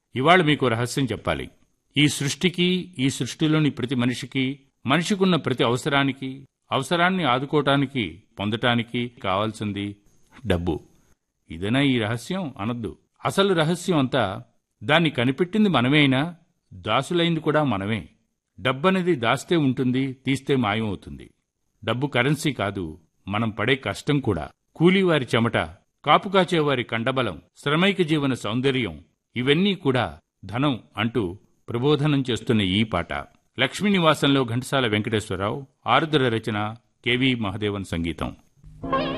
ఇవాళ మీకు రహస్యం చెప్పాలి ఈ సృష్టికి ఈ సృష్టిలోని ప్రతి మనిషికి మనిషికున్న ప్రతి అవసరానికి అవసరాన్ని ఆదుకోవటానికి పొందటానికి కావాల్సింది డబ్బు ఇదేనా ఈ రహస్యం అనొద్దు అసలు రహస్యం అంతా దాన్ని కనిపెట్టింది మనమే అయినా దాసులైంది కూడా మనమే డబ్బనేది దాస్తే ఉంటుంది తీస్తే మాయమవుతుంది డబ్బు కరెన్సీ కాదు మనం పడే కష్టం కూడా కూలీవారి చెమట కాపు కాచేవారి కండబలం శ్రమైక జీవన సౌందర్యం ఇవన్నీ కూడా ధనం అంటూ ప్రబోధనం చేస్తున్న ఈ పాట లక్ష్మీ నివాసంలో ఘంటసాల వెంకటేశ్వరరావు ఆరుద్ర రచన కెవి మహదేవన్ సంగీతం